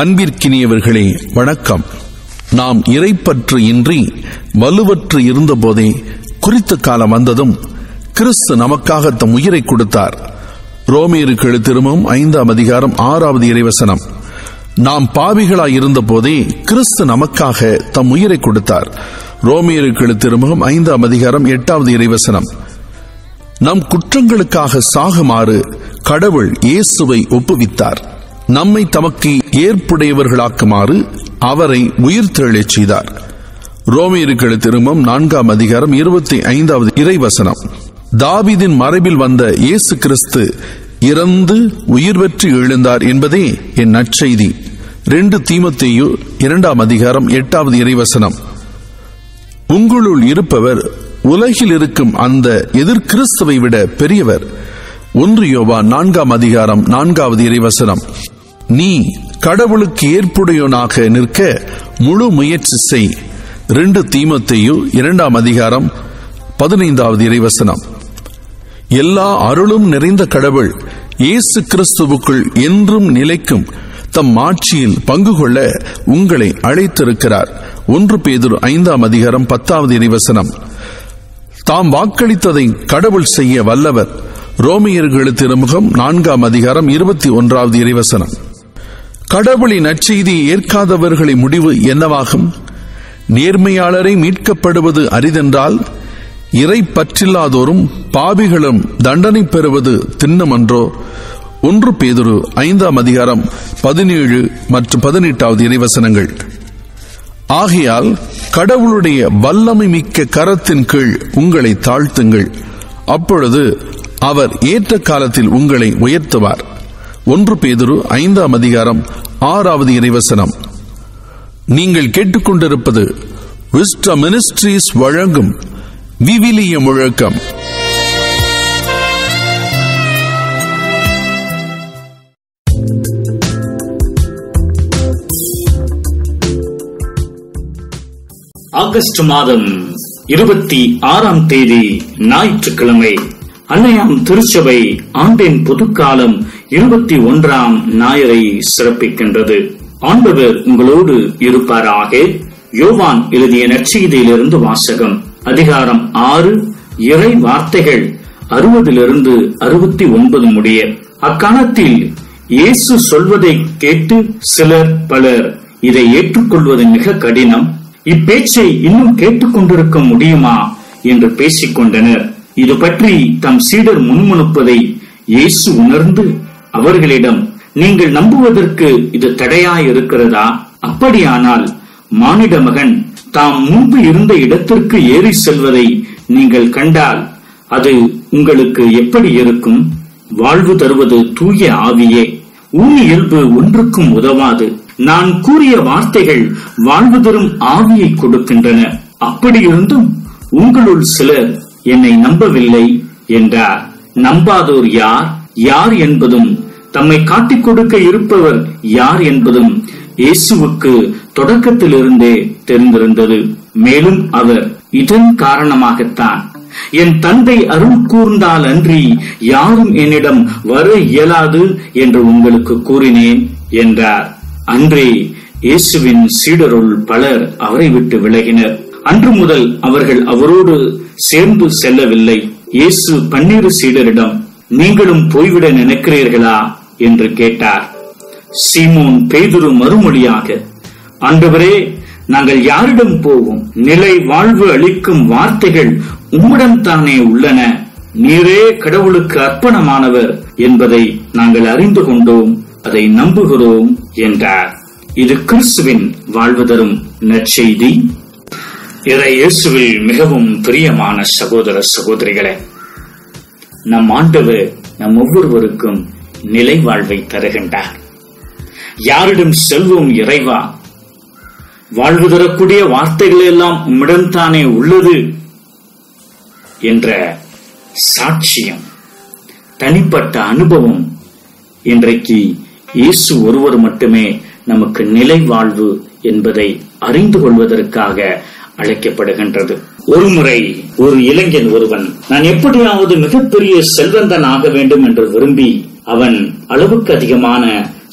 அன்பிற்கினியவர்களே வணக்கம் நாம் இறைப்பற்று இன்றி வலுவற்று இருந்தபோதே குறித்த காலம் வந்ததும் கிறிஸ்து நமக்காக தம் உயிரை கொடுத்தார் ரோமியருக்கு எழுத்திருமும் ஐந்தாம் அதிகாரம் ஆறாவது இறைவசனம் நாம் பாவிகளாய் இருந்தபோதே கிறிஸ்து நமக்காக தம் உயிரை கொடுத்தார் ரோமியருக்கு எழுத்திருமுகம் ஐந்தாம் அதிகாரம் எட்டாவது இறைவசனம் நம் குற்றங்களுக்காக சாகுமாறு கடவுள் இயேசுவை ஒப்புவித்தார் நம்மை தமக்கு ஏற்புடையவர்களாக்குமாறு அவரை உயிர்த்தெழச் செய்தார் ரோமியர்கள் திரும்பம் நான்காம் அதிகாரம் இருபத்தி ஐந்தாவது இறைவசனம் தாவிதின் மறைவில் வந்த இயேசு கிறிஸ்து இறந்து உயிர் பெற்று எழுந்தார் என்பதே என் நற்செய்தி ரெண்டு தீமத்தேயு இரண்டாம் அதிகாரம் எட்டாவது இறைவசனம் உங்களுள் இருப்பவர் உலகில் இருக்கும் அந்த எதிர்கிறிஸ்துவை விட பெரியவர் ஒன்று யோவா நான்காம் அதிகாரம் நான்காவது இறைவசனம் நீ கடவுளுக்கு ஏற்புடையவனாக நிற்க முழு முயற்சி செய் ரெண்டு தீமத்தையு இரண்டாம் அதிகாரம் பதினைந்தாவது இறைவசனம் எல்லா அருளும் நிறைந்த கடவுள் இயேசு கிறிஸ்துவுக்குள் என்றும் நிலைக்கும் தம் ஆட்சியில் பங்கு கொள்ள உங்களை அழைத்திருக்கிறார் ஒன்று பேதுரு ஐந்தாம் அதிகாரம் பத்தாவது இறைவசனம் தாம் வாக்களித்ததை கடவுள் செய்ய வல்லவர் ரோமியர்களு திருமுகம் நான்காம் அதிகாரம் இருபத்தி ஒன்றாவது இறைவசனம் கடவுளின் நற்செய்தியை ஏற்காதவர்களின் முடிவு என்னவாகும் நேர்மையாளரை மீட்கப்படுவது அரிதென்றால் இறை பற்றில்லாதோரும் பாவிகளும் தண்டனை பெறுவது திண்ணமன்றோ ஒன்று பேதுரு ஐந்தாம் அதிகாரம் பதினேழு மற்றும் பதினெட்டாவது இறைவசனங்கள் ஆகையால் கடவுளுடைய வல்லமை மிக்க கரத்தின் கீழ் உங்களை தாழ்த்துங்கள் அப்பொழுது அவர் ஏற்ற காலத்தில் உங்களை உயர்த்துவார் ஒன்று பேதுரு ஐந்தாம் அதிகாரம் ஆறாவது இறைவசனம் நீங்கள் கேட்டுக்கொண்டிருப்பது விஸ்ட மினிஸ்ட்ரீஸ் வழங்கும் விவிலிய முழக்கம் ஆகஸ்ட் மாதம் இருபத்தி ஆறாம் தேதி ஞாயிற்றுக்கிழமை அன்னையாம் திருச்சபை ஆண்டின் பொதுக்காலம் இருபத்தி ஒன்றாம் ஞாயிறை சிறப்பிக்கின்றது ஆண்டவர் உங்களோடு இருப்பாராக யோவான் எழுதிய நற்செய்தியிலிருந்து வாசகம் அதிகாரம் ஆறு இறை வார்த்தைகள் அறுபதிலிருந்து அறுபத்தி ஒன்பது முடிய அக்காலத்தில் இயேசு சொல்வதை கேட்டு சிலர் பலர் இதை ஏற்றுக்கொள்வது மிக கடினம் இப்பேச்சை இன்னும் கேட்டுக்கொண்டிருக்க முடியுமா என்று பேசிக் கொண்டனர் இது பற்றி தம் சீடர் முன்முணுப்பதை இயேசு உணர்ந்து அவர்களிடம் நீங்கள் நம்புவதற்கு இது தடையாயிருக்கிறதா அப்படியானால் மானிட மகன் தாம் முன்பு இருந்த இடத்திற்கு ஏறி செல்வதை நீங்கள் கண்டால் அது உங்களுக்கு எப்படி இருக்கும் வாழ்வு தருவது தூய ஆவியே ஊனி இயல்பு ஒன்றுக்கும் உதவாது நான் கூறிய வார்த்தைகள் வாழ்வு தரும் ஆவியை கொடுக்கின்றன அப்படியிருந்தும் உங்களுள் சிலர் என்னை நம்பவில்லை என்றார் நம்பாதோர் யார் யார் என்பதும் தம்மை காட்டிக் கொடுக்க இருப்பவர் யார் என்பதும் இயேசுவுக்கு தொடக்கத்திலிருந்தே தெரிந்திருந்தது மேலும் அவர் இதன் காரணமாகத்தான் என் தந்தை அருள் கூர்ந்தால் அன்றி யாரும் என்னிடம் வர இயலாது என்று உங்களுக்கு கூறினேன் என்றார் அன்றே இயேசுவின் சீடருள் பலர் அவரை விட்டு விலகினர் அன்று முதல் அவர்கள் அவரோடு சேர்ந்து செல்லவில்லை இயேசு பன்னிரு சீடரிடம் நீங்களும் போய்விட நினைக்கிறீர்களா என்று கேட்டார் சீமோன் பேதுரு மறுமொழியாக ஆண்டவரே நாங்கள் யாரிடம் போவோம் நிலை வாழ்வு அளிக்கும் வார்த்தைகள் உம்மிடம் தானே உள்ளன நீரே கடவுளுக்கு அர்ப்பணமானவர் என்பதை நாங்கள் அறிந்து கொண்டோம் அதை நம்புகிறோம் என்றார் இது கிறிஸ்துவின் வாழ்வு தரும் நற்செய்தி இறை இயேசுவில் மிகவும் பிரியமான சகோதர சகோதரிகளே நம் ஆண்டவர் நம் ஒவ்வொருவருக்கும் நிலை வாழ்வை தருகின்றார் யாரிடம் செல்வோம் இறைவா வாழ்வு தரக்கூடிய வார்த்தைகள் எல்லாம் உம்மிடம்தானே உள்ளது என்ற சாட்சியம் தனிப்பட்ட அனுபவம் இன்றைக்கு இயேசு ஒருவர் மட்டுமே நமக்கு நிலை வாழ்வு என்பதை அறிந்து கொள்வதற்காக அழைக்கப்படுகின்றது ஒருமுறை ஒரு இளைஞன் ஒருவன் நான் எப்படியாவது மிகப்பெரிய செல்வந்தன் ஆக வேண்டும் என்று விரும்பி அவன் அளவுக்கு அதிகமான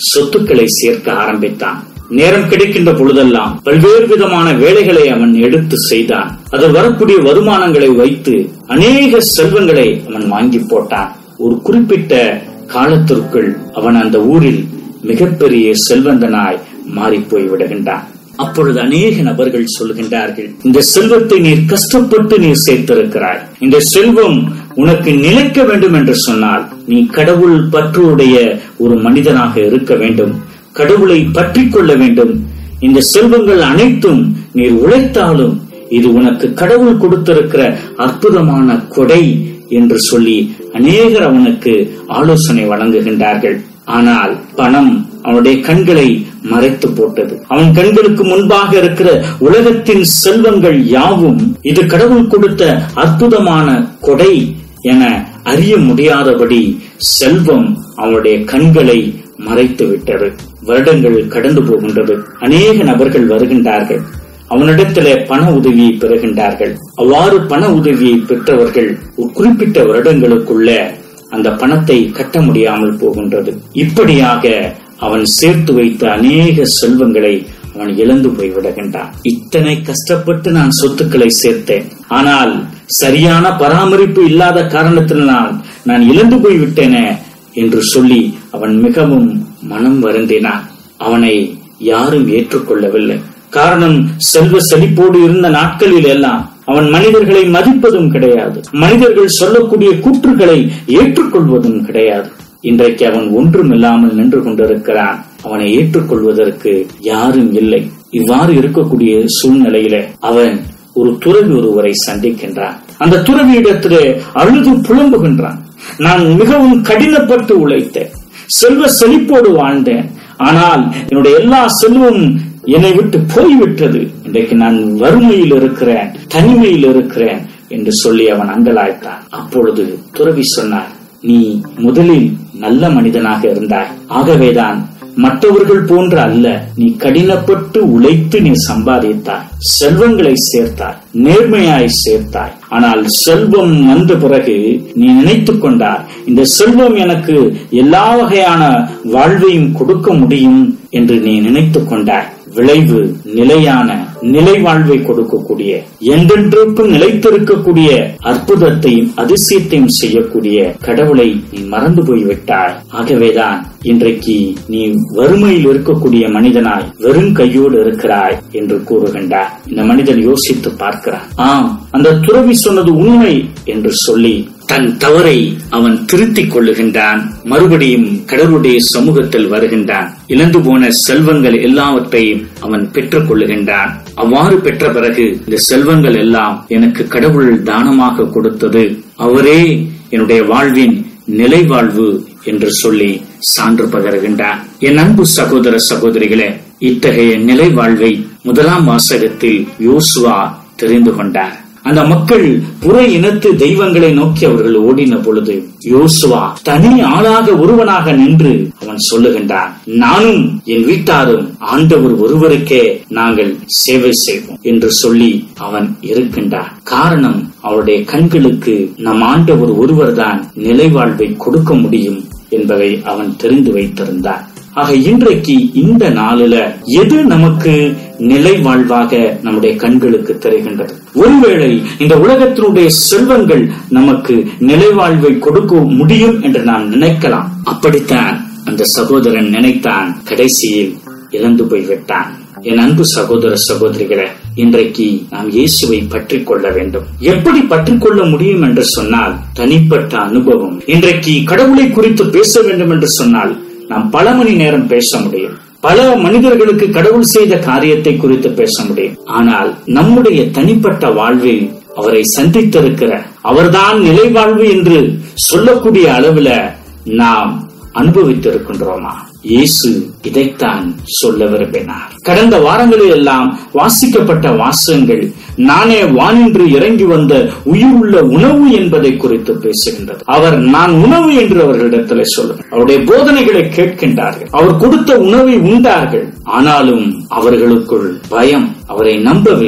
சொத்துக்களை சேர்க்க ஆரம்பித்தான் நேரம் கிடைக்கின்ற பொழுதெல்லாம் பல்வேறு விதமான வேலைகளை அவன் எடுத்து செய்தான் அதில் வரக்கூடிய வருமானங்களை வைத்து அநேக செல்வங்களை அவன் வாங்கி போட்டான் ஒரு குறிப்பிட்ட காலத்திற்குள் அவன் அந்த ஊரில் மிகப்பெரிய செல்வந்தனாய் மாறி போய் விடுகின்றான் அப்பொழுது அநேக நபர்கள் சொல்கின்றார்கள் இந்த செல்வத்தை நீர் கஷ்டப்பட்டு நீர் சேர்த்திருக்கிறாய் இந்த செல்வம் உனக்கு நிலைக்க வேண்டும் என்று சொன்னால் நீ கடவுள் பற்றுடைய ஒரு மனிதனாக இருக்க வேண்டும் கடவுளை பற்றி கொள்ள வேண்டும் இந்த செல்வங்கள் அனைத்தும் நீர் உழைத்தாலும் இது உனக்கு கடவுள் கொடுத்திருக்கிற அற்புதமான கொடை என்று சொல்லி அநேகர் அவனுக்கு ஆலோசனை வழங்குகின்றார்கள் ஆனால் பணம் அவனுடைய கண்களை மறைத்து போட்டது அவன் கண்களுக்கு முன்பாக இருக்கிற உலகத்தின் செல்வங்கள் யாவும் இது கடவுள் கொடுத்த அற்புதமான கொடை என அறிய முடியாதபடி செல்வம் அவனுடைய கண்களை மறைத்து விட்டது வருடங்கள் கடந்து போகின்றது அநேக நபர்கள் வருகின்றார்கள் அவனிடத்திலே பண உதவியை பெறுகின்றார்கள் அவ்வாறு பண உதவியை பெற்றவர்கள் ஒரு குறிப்பிட்ட வருடங்களுக்குள்ள அந்த பணத்தை கட்ட முடியாமல் போகின்றது இப்படியாக அவன் சேர்த்து வைத்த அநேக செல்வங்களை அவன் இழந்து போய் விடுகின்றான் இத்தனை கஷ்டப்பட்டு நான் சொத்துக்களை சேர்த்தேன் ஆனால் சரியான பராமரிப்பு இல்லாத காரணத்தினால் நான் இழந்து போய் விட்டேனே என்று சொல்லி அவன் மிகவும் மனம் வருந்தினான் அவனை யாரும் ஏற்றுக்கொள்ளவில்லை காரணம் செல்வ செழிப்போடு இருந்த நாட்களில் எல்லாம் அவன் மனிதர்களை மதிப்பதும் கிடையாது மனிதர்கள் சொல்லக்கூடிய கூற்றுகளை ஏற்றுக்கொள்வதும் கிடையாது இன்றைக்கு அவன் ஒன்றுமில்லாமல் நின்று கொண்டிருக்கிறான் அவனை ஏற்றுக்கொள்வதற்கு யாரும் இல்லை இவ்வாறு இருக்கக்கூடிய சூழ்நிலையில அவன் ஒரு துறவி ஒருவரை சந்திக்கின்றான் அந்த துறவியிடத்திலே அழுது புலம்புகின்றான் நான் மிகவும் கடினப்பட்டு உழைத்தேன் செல்வ செழிப்போடு வாழ்ந்தேன் ஆனால் என்னுடைய எல்லா செல்வம் என்னை விட்டு போய்விட்டது இன்றைக்கு நான் வறுமையில் இருக்கிறேன் தனிமையில் இருக்கிறேன் என்று சொல்லி அவன் அங்கலாய்த்தான் அப்பொழுது துறவி சொன்னார் நீ முதலில் நல்ல மனிதனாக இருந்தாய் ஆகவேதான் மற்றவர்கள் போன்ற அல்ல நீ கடினப்பட்டு உழைத்து நீ சம்பாதித்தாய் செல்வங்களை சேர்த்தாய் நேர்மையாய் சேர்த்தாய் ஆனால் செல்வம் வந்த பிறகு நீ நினைத்துக் கொண்டார் இந்த செல்வம் எனக்கு எல்லா வகையான வாழ்வையும் கொடுக்க முடியும் என்று நீ நினைத்துக் கொண்டாய் விளைவு நிலையான நிலை வாழ்வை கொடுக்கக்கூடிய என்றென்றுக்கும் நிலைத்திருக்கக்கூடிய அற்புதத்தையும் அதிசயத்தையும் செய்யக்கூடிய கடவுளை நீ மறந்து போய்விட்டாய் ஆகவேதான் இன்றைக்கு நீ வறுமையில் இருக்கக்கூடிய மனிதனாய் வெறும் கையோடு இருக்கிறாய் என்று கூறுகின்றார் இந்த மனிதன் யோசித்து பார்க்கிறான் ஆம் அந்த துறவி சொன்னது உண்மை என்று சொல்லி தன் தவறை அவன் திருத்திக் கொள்ளுகின்றான் மறுபடியும் கடவுளுடைய சமூகத்தில் வருகின்றான் இழந்து போன செல்வங்கள் எல்லாவற்றையும் அவன் பெற்றுக் கொள்ளுகின்றான் அவ்வாறு பெற்ற பிறகு இந்த செல்வங்கள் எல்லாம் எனக்கு கடவுள் தானமாக கொடுத்தது அவரே என்னுடைய வாழ்வின் நிலை வாழ்வு என்று சொல்லி சான்று பகருகின்றான் என் அன்பு சகோதர சகோதரிகளே இத்தகைய நிலை வாழ்வை முதலாம் வாசகத்தில் யோசுவா தெரிந்து கொண்டார் அந்த மக்கள் புற இனத்து தெய்வங்களை நோக்கி அவர்கள் ஓடின பொழுது யோசுவா தனி ஆளாக ஒருவனாக நின்று அவன் சொல்லுகின்றான் நானும் என் வீட்டாரும் ஆண்டவர் ஒருவருக்கே நாங்கள் சேவை செய்வோம் என்று சொல்லி அவன் இருக்கின்றான் காரணம் அவருடைய கண்களுக்கு நம் ஆண்டவர் ஒருவர்தான் நிலைவாழ்வை கொடுக்க முடியும் என்பதை அவன் தெரிந்து வைத்திருந்தான் ஆக இன்றைக்கு இந்த நாளில எது நமக்கு நிலை வாழ்வாக நம்முடைய கண்களுக்கு தெரிகின்றது ஒருவேளை இந்த உலகத்தினுடைய செல்வங்கள் நமக்கு நிலை வாழ்வை கொடுக்க முடியும் என்று நாம் நினைக்கலாம் அப்படித்தான் அந்த சகோதரன் நினைத்தான் கடைசியில் இழந்து போய்விட்டான் என் அன்பு சகோதர சகோதரிகளே இன்றைக்கு நாம் இயேசுவை பற்றி கொள்ள வேண்டும் எப்படி பற்றி கொள்ள முடியும் என்று சொன்னால் தனிப்பட்ட அனுபவம் இன்றைக்கு கடவுளை குறித்து பேச வேண்டும் என்று சொன்னால் நாம் பல மணி நேரம் பேச முடியும் பல மனிதர்களுக்கு கடவுள் செய்த காரியத்தை குறித்து பேச முடியும் ஆனால் நம்முடைய தனிப்பட்ட வாழ்வில் அவரை சந்தித்திருக்கிற அவர்தான் நிலை வாழ்வு என்று சொல்லக்கூடிய அளவுல நாம் அனுபவித்திருக்கின்றோமா இயேசு இதைத்தான் சொல்ல விரும்பினார் கடந்த வாரங்களில் எல்லாம் வாசிக்கப்பட்ட வாசகங்கள் நானே வானின்று இறங்கி வந்த உயிர் உள்ள உணவு என்பதை குறித்து பேசுகின்றது அவர் நான் உணவு என்று அவர்களிடத்தில் சொல்லுங்கள் அவருடைய போதனைகளை கேட்கின்றார்கள் அவர் கொடுத்த உணவை உண்டார்கள் ஆனாலும் அவர்களுக்குள் பயம் அவரை நம்பவில்லை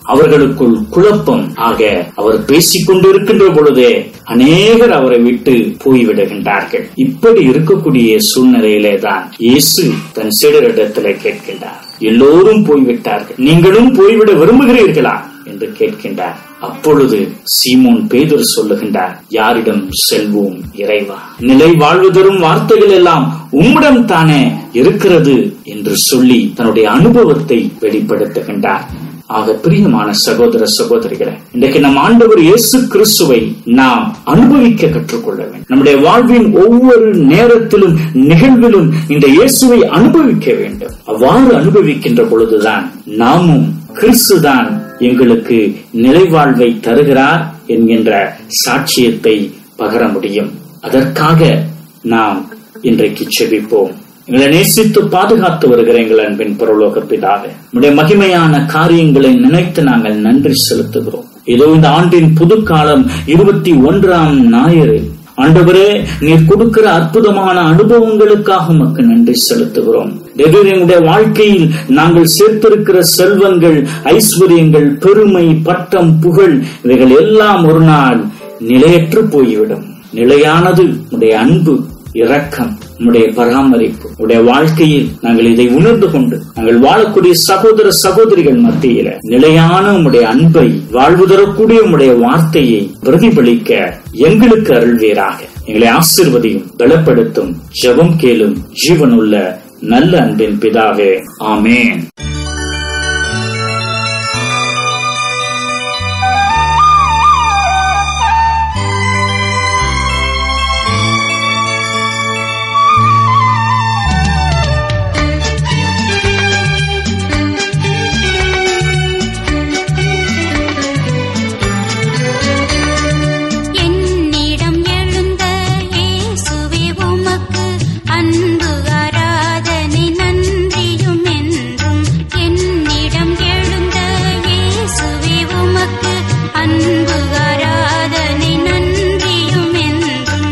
அவர்களுக்குள் குழப்பம் ஆக அவர் பேசிக் கொண்டிருக்கின்ற பொழுதே அநேகர் அவரை விட்டு போய்விடுகின்றார்கள் இப்படி இருக்கக்கூடிய சூழ்நிலையிலே தான் இயேசு தன் சீடரிடத்திலே கேட்கின்றார் எல்லோரும் போய்விட்டார்கள் நீங்களும் போய்விட விரும்புகிறீர்களா என்று கேட்கின்றார் அப்பொழுது சீமோன் பேதுரு சொல்லுகின்றார் யாரிடம் செல்வோம் இறைவா நிலை வாழ்வு தரும் வார்த்தைகள் எல்லாம் உம்மிடம் தானே இருக்கிறது என்று சொல்லி தன்னுடைய அனுபவத்தை வெளிப்படுத்துகின்றார் ஆக பிரியமான சகோதர சகோதரிகளை இன்றைக்கு நம் ஆண்டவர் இயேசு கிறிஸ்துவை நாம் அனுபவிக்க கற்றுக்கொள்ள வேண்டும் நம்முடைய வாழ்வின் ஒவ்வொரு நேரத்திலும் நிகழ்விலும் இந்த இயேசுவை அனுபவிக்க வேண்டும் அவ்வாறு அனுபவிக்கின்ற பொழுதுதான் நாமும் கிறிஸ்துதான் எங்களுக்கு நிலைவாழ்வை தருகிறார் என்கின்ற சாட்சியத்தை பகர முடியும் அதற்காக நாம் இன்றைக்கு செபிப்போம் எங்களை நேசித்து பாதுகாத்து வருகிற எங்கள் அன்பின் பரலோக பிதாவே நம்முடைய மகிமையான காரியங்களை நினைத்து நாங்கள் நன்றி செலுத்துகிறோம் இதோ இந்த ஆண்டின் புது காலம் இருபத்தி ஒன்றாம் ஞாயிறு ஆண்டவரே நீர் கொடுக்கிற அற்புதமான அனுபவங்களுக்காக உமக்கு நன்றி செலுத்துகிறோம் எங்களுடைய வாழ்க்கையில் நாங்கள் சேர்த்திருக்கிற செல்வங்கள் ஐஸ்வர்யங்கள் பெருமை பட்டம் புகழ் இவைகள் எல்லாம் ஒரு நாள் நிலையற்று போய்விடும் நிலையானது உடைய அன்பு இரக்கம் உடைய பராமரிப்பு உடைய வாழ்க்கையில் நாங்கள் இதை உணர்ந்து கொண்டு நாங்கள் வாழக்கூடிய சகோதர சகோதரிகள் மத்தியில நிலையான உடைய அன்பை வாழ்வு தரக்கூடிய உடைய வார்த்தையை பிரதிபலிக்க எங்களுக்கு அருள்வீராக எங்களை ஆசிர்வதியும் பலப்படுத்தும் ஜெபம் கேளும் ஜீவனுள்ள நல்ல அன்பின் பிதாவே ஆமேன் என்னிடம் எழுந்த இயேசுவே உமக்கு அன்பு ஆராதனை நன்றியும் என்றும் என்னிடம் எழுந்த இயேசுவே உமக்கு அன்பு ஆராதனை நன்றியும் என்றும்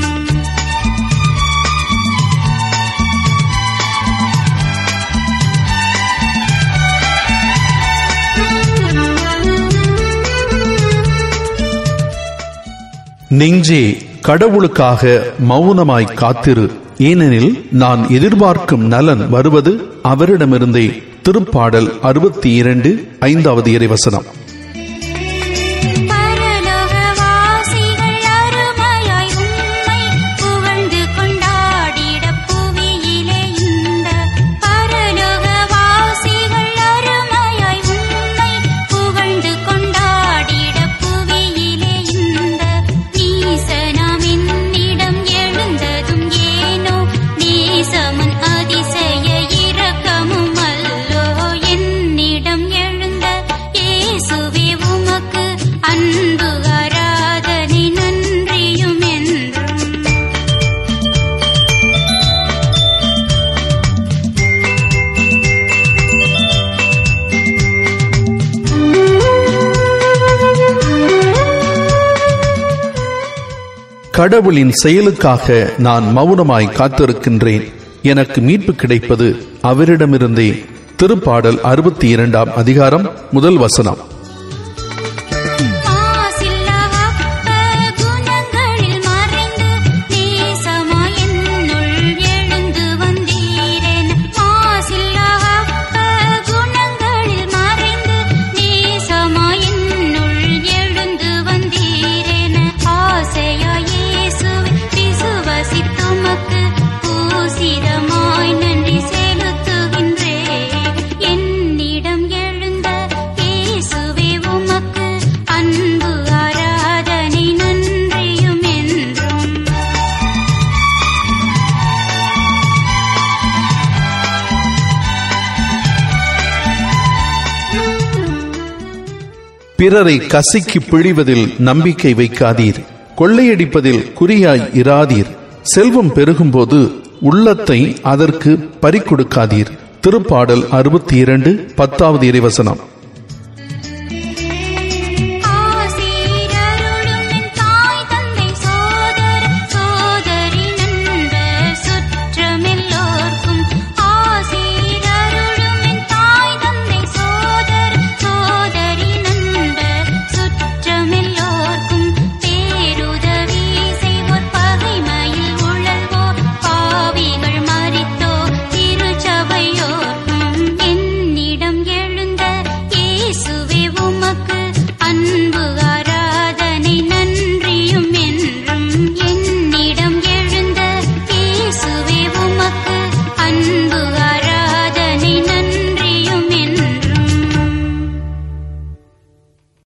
நெஞ்சே கடவுளுக்காக மௌனமாய் காத்திரு ஏனெனில் நான் எதிர்பார்க்கும் நலன் வருவது அவரிடமிருந்தே திருப்பாடல் அறுபத்தி இரண்டு ஐந்தாவது இறைவசனம் பரலோகவாசிகள் அருமையாய் உம்மை புகழ்ந்து கொண்டாடிடப் புவியிலே இந்த பரலோகவாசிகள் அருமையாய் உம்மை புகழ்ந்து கொண்டாடிடப் புவியிலே இந்த நீசனாம் என்னிடம் எழுந்ததும் ஏனோ நேசமன் அதிசய இரக்கமும் அல்லோ என்னிடம் எழுந்த இயேசுவே உமக்கு அன்பு ஆராதனை நன்றியும் என்றும் கடவுளின் செயலுக்காக நான் மௌனமாய் காத்திருக்கின்றேன் எனக்கு மீட்பு கிடைப்பது அவரிடமிருந்தே திருப்பாடல் அறுபத்தி இரண்டாம் அதிகாரம் முதல் வசனம் மாசில்லா அப்ப குணங்களில் மறைந்து நேசமாய் என்னுள் எழுந்து வந்தீரேன் மாசில்லா அப்ப குணங்களில் மறைந்து நேசமாய் என்னுள் எழுந்து வந்தீரேன் ஆசையாய் இயேசுவை விசுவசித்துமக்கு பூசிதமாய் நன்றி செலுத்துகின்றேன் என்னிடம் எழுந்த இயேசுவே உமக்கு அன்பு ஆராதனை நன்றியும் என்றும் பிறரை கசைக்கு பிழிவதில் நம்பிக்கை வைக்காதீர் கொள்ளையடிப்பதில் குறியாய் இராதீர் செல்வம் பெருகும்போது உள்ளத்தை அதற்கு பறிக்கொடுக்காதீர் திருப்பாடல் அறுபத்தி இரண்டு பத்தாவது இறைவசனம்